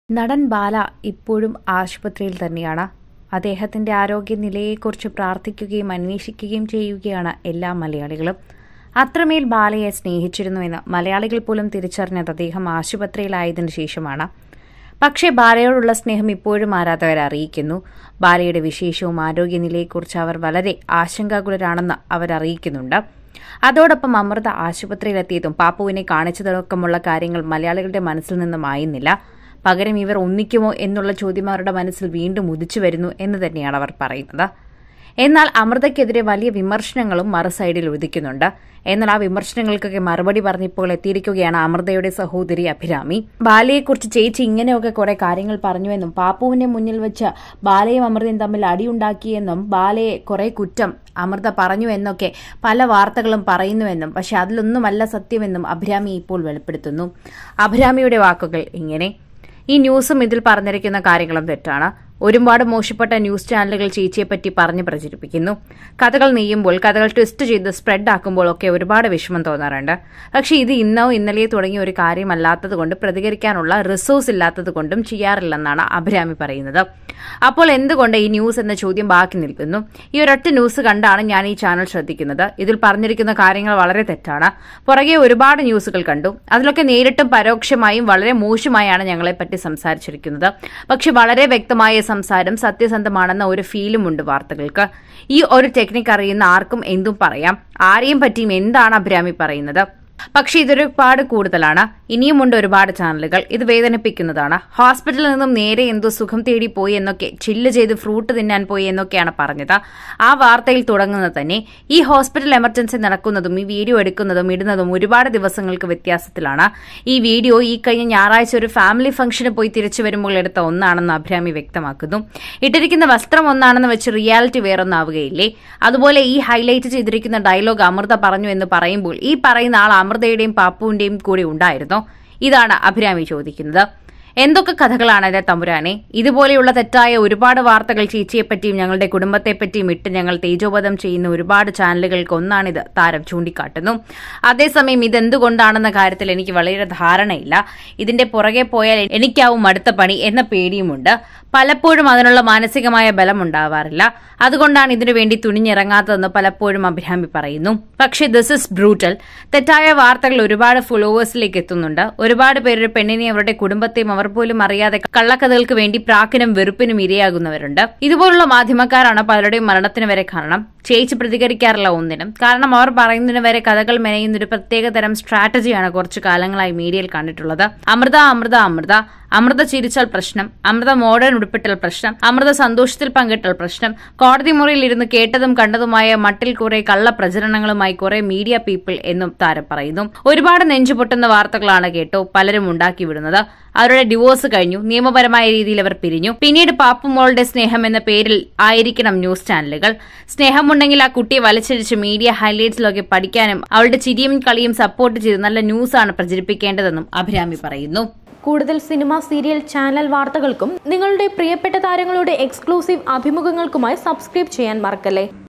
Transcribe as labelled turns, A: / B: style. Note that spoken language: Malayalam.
A: നടൻ ബാല ഇപ്പോഴും ആശുപത്രിയിൽ തന്നെയാണ് അദ്ദേഹത്തിന്റെ ആരോഗ്യനിലയെക്കുറിച്ച് പ്രാർത്ഥിക്കുകയും അന്വേഷിക്കുകയും ചെയ്യുകയാണ് എല്ലാ മലയാളികളും അത്രമേൽ ബാലയെ സ്നേഹിച്ചിരുന്നുവെന്ന് മലയാളികൾ പോലും തിരിച്ചറിഞ്ഞത് അദ്ദേഹം ആശുപത്രിയിലായതിനു ശേഷമാണ് പക്ഷേ ബാലയോടുള്ള സ്നേഹം ഇപ്പോഴും ആരാധകർ അറിയിക്കുന്നു ബാലയുടെ വിശേഷവും ആരോഗ്യനിലയെക്കുറിച്ച് അവർ വളരെ ആശങ്കാകുലരാണെന്ന് അവർ അറിയിക്കുന്നുണ്ട് അതോടൊപ്പം അമൃത ആശുപത്രിയിലെത്തിയതും പാപ്പുവിനെ കാണിച്ചതടക്കമുള്ള കാര്യങ്ങൾ മലയാളികളുടെ മനസ്സിൽ നിന്നും ആയുന്നില്ല പകരം ഇവർ ഒന്നിക്കുമോ എന്നുള്ള ചോദ്യം അവരുടെ മനസ്സിൽ വീണ്ടും ഉദിച്ചു വരുന്നു എന്ന് തന്നെയാണ് അവർ പറയുന്നത് എന്നാൽ അമൃതയ്ക്കെതിരെ വലിയ വിമർശനങ്ങളും മറു സൈഡിൽ ഉദിക്കുന്നുണ്ട് എന്നാൽ ആ വിമർശനങ്ങൾക്കൊക്കെ മറുപടി പറഞ്ഞിപ്പോൾ എത്തിയിരിക്കുകയാണ് അമൃതയുടെ സഹോദരി അഭിരാമി ബാലയെക്കുറിച്ച് ചേച്ചി ഇങ്ങനെയൊക്കെ കുറെ കാര്യങ്ങൾ പറഞ്ഞുവെന്നും പാപ്പുവിനെ മുന്നിൽ വെച്ച് ബാലയും അമൃതയും തമ്മിൽ അടിയുണ്ടാക്കിയെന്നും ബാലയെ കുറെ കുറ്റം അമൃത പറഞ്ഞു എന്നൊക്കെ പല വാർത്തകളും പറയുന്നുവെന്നും പക്ഷെ അതിലൊന്നുമല്ല സത്യമെന്നും അഭിരാമി ഇപ്പോൾ വെളിപ്പെടുത്തുന്നു അഭിരാമിയുടെ വാക്കുകൾ ഇങ്ങനെ ഈ ന്യൂസും ഇതിൽ പറഞ്ഞിരിക്കുന്ന കാര്യങ്ങളും തെറ്റാണ് ഒരുപാട് മോശപ്പെട്ട ന്യൂസ് ചാനലുകൾ ചേച്ചിയെപ്പറ്റി പറഞ്ഞ് പ്രചരിപ്പിക്കുന്നു കഥകൾ നെയ്യുമ്പോൾ കഥകൾ ട്വിസ്റ്റ് ചെയ്ത് സ്പ്രെഡ് ആക്കുമ്പോൾ ഒക്കെ ഒരുപാട് വിഷമം തോന്നാറുണ്ട് പക്ഷേ ഇത് ഇന്നോ ഇന്നലെയോ തുടങ്ങിയ ഒരു കാര്യമല്ലാത്തതുകൊണ്ട് പ്രതികരിക്കാനുള്ള റിസോഴ്സ് ഇല്ലാത്തത് കൊണ്ടും ചെയ്യാറില്ലെന്നാണ് അഭിരാമി പറയുന്നത് അപ്പോൾ എന്തുകൊണ്ട് ഈ ന്യൂസ് എന്ന ചോദ്യം ബാക്കി നിൽക്കുന്നു ഈ ഒരൊറ്റ ന്യൂസ് കണ്ടാണ് ഞാൻ ഈ ചാനൽ ശ്രദ്ധിക്കുന്നത് ഇതിൽ പറഞ്ഞിരിക്കുന്ന കാര്യങ്ങൾ വളരെ തെറ്റാണ് പുറകെ ഒരുപാട് ന്യൂസുകൾ കണ്ടു അതിലൊക്കെ നേരിട്ടും പരോക്ഷമായും വളരെ മോശമായാണ് ഞങ്ങളെപ്പറ്റി സംസാരിച്ചിരിക്കുന്നത് പക്ഷെ വളരെ വ്യക്തമായ സംസാരം സത്യസന്ധമാണെന്ന ഒരു ഫീലും ഉണ്ട് വാർത്തകൾക്ക് ഈ ഒരു ടെക്നിക്ക് അറിയുന്ന ആർക്കും എന്തും പറയാം ആരെയും പറ്റിയും എന്താണ് അഭിരാമി പറയുന്നത് പക്ഷെ ഇതൊരുപാട് കൂടുതലാണ് ഇനിയുമുണ്ട് ഒരുപാട് ചാനലുകൾ ഇത് വേദനിപ്പിക്കുന്നതാണ് ഹോസ്പിറ്റലിൽ നിന്നും നേരെ എന്തോ സുഖം തേടി പോയി എന്നൊക്കെ ചില്ല് ചെയ്ത് ഫ്രൂട്ട് തിന്നാൻ പോയി എന്നൊക്കെയാണ് പറഞ്ഞത് ആ വാർത്തയിൽ തുടങ്ങുന്നത് തന്നെ ഈ ഹോസ്പിറ്റൽ എമർജൻസി നടക്കുന്നതും ഈ വീഡിയോ എടുക്കുന്നതും ഇടുന്നതും ഒരുപാട് ദിവസങ്ങൾക്ക് വ്യത്യാസത്തിലാണ് ഈ വീഡിയോ ഈ കഴിഞ്ഞ ഞായറാഴ്ച ഒരു ഫാമിലി ഫംഗ്ഷന് പോയി തിരിച്ചു വരുമ്പോൾ എടുത്ത ഒന്നാണെന്ന് അഭിരാമി വ്യക്തമാക്കുന്നു ഇട്ടിരിക്കുന്ന വസ്ത്രം ഒന്നാണെന്ന് വെച്ച് റിയാലിറ്റി വേറൊന്നാവുകയില്ലേ അതുപോലെ ഈ ഹൈലൈറ്റ് ചെയ്തിരിക്കുന്ന ഡയലോഗ് അമൃത പറഞ്ഞു എന്ന് പറയുമ്പോൾ ഈ പറയുന്ന ആൾ അമൃതയുടെയും പാപ്പുവിന്റെയും കൂടി ഉണ്ടായിരുന്നോ ഇതാണ് അഭിരാമി ചോദിക്കുന്നത് എന്തൊക്കെ കഥകളാണ് എന്റെ തമ്പുരാനെ ഇതുപോലെയുള്ള തെറ്റായ ഒരുപാട് വാർത്തകൾ ചേച്ചിയെപ്പറ്റിയും ഞങ്ങളുടെ കുടുംബത്തെപ്പറ്റിയും ഇട്ട് ഞങ്ങൾ തേജോവധം ചെയ്യുന്ന ഒരുപാട് ചാനലുകൾക്ക് ഒന്നാണിത് താരം ചൂണ്ടിക്കാട്ടുന്നു അതേസമയം ഇതെന്തുകൊണ്ടാണെന്ന കാര്യത്തിൽ എനിക്ക് വളരെ ധാരണയില്ല ഇതിന്റെ പുറകെ പോയാൽ എനിക്കാവും അടുത്ത പണി എന്ന പേടിയുമുണ്ട് പലപ്പോഴും അതിനുള്ള മാനസികമായ ബലം ഉണ്ടാവാറില്ല അതുകൊണ്ടാണ് ഇതിനു വേണ്ടി തുണിഞ്ഞിറങ്ങാത്തതെന്ന് പലപ്പോഴും അഭിരാമി പറയുന്നു പക്ഷേ ദിസ് ഇസ് ബ്രൂട്ടൽ തെറ്റായ വാർത്തകൾ ഒരുപാട് ഫോളോവേഴ്സിലേക്ക് എത്തുന്നുണ്ട് ഒരുപാട് പേര് ഒരു പെണ്ണിനെയും അവരുടെ കുടുംബത്തെയും അവർ പോലും അറിയാതെ കള്ളക്കഥകൾക്ക് വേണ്ടി പ്രാക്കിനും വെറുപ്പിനും ഇരയാകുന്നവരുണ്ട് ഇതുപോലുള്ള മാധ്യമക്കാരാണ് പലരുടെയും മരണത്തിന് വരെ കാരണം ചേച്ചി പ്രതികരിക്കാറില്ല ഒന്നിനും കാരണം അവർ പറയുന്നതിന് വരെ കഥകൾ മെനയുന്ന ഒരു പ്രത്യേക തരം സ്ട്രാറ്റജിയാണ് കുറച്ചു കാലങ്ങളായി മീഡിയയിൽ കണ്ടിട്ടുള്ളത് അമൃത അമൃത അമൃത അമൃത ചിരിച്ചാൽ പ്രശ്നം അമൃത മോഡേൺ ഉടുപ്പിട്ടാൽ പ്രശ്നം അമൃത സന്തോഷത്തിൽ പങ്കിട്ടാൽ പ്രശ്നം കോടതി മുറിയിൽ ഇരുന്ന് കേട്ടതും കണ്ടതുമായ മട്ടിൽ കുറെ കള്ള പ്രചരണങ്ങളുമായി കുറെ മീഡിയ പീപ്പിൾ എന്നും താരം പറയുന്നു ഒരുപാട് നെഞ്ചുപൊട്ടുന്ന വാർത്തകളാണ് കേട്ടോ പലരും ഉണ്ടാക്കി വിടുന്നത് അവരുടെ ഡിവോഴ്സ് കഴിഞ്ഞു നിയമപരമായ രീതിയിൽ അവർ പിരിഞ്ഞു പിന്നീട് പാപ്പുമോളുടെ സ്നേഹം എന്ന പേരിൽ ആയിരിക്കണം ന്യൂസ് ചാനലുകൾ സ്നേഹമുണ്ടെങ്കിൽ ആ കുട്ടിയെ വലിച്ചടിച്ച് മീഡിയ ഹൈലൈറ്റ്സിലൊക്കെ പഠിക്കാനും അവളുടെ ചിരിയും കളിയും സപ്പോർട്ട് ചെയ്ത് നല്ല ന്യൂസാണ് പ്രചരിപ്പിക്കേണ്ടതെന്നും അഭിരാമി പറയുന്നു
B: കൂടുതൽ സിനിമ സീരിയൽ ചാനൽ വാർത്തകൾക്കും നിങ്ങളുടെ പ്രിയപ്പെട്ട താരങ്ങളുടെ എക്സ്ക്ലൂസീവ് അഭിമുഖങ്ങൾക്കുമായി സബ്സ്ക്രൈബ് ചെയ്യാൻ മറക്കല്ലേ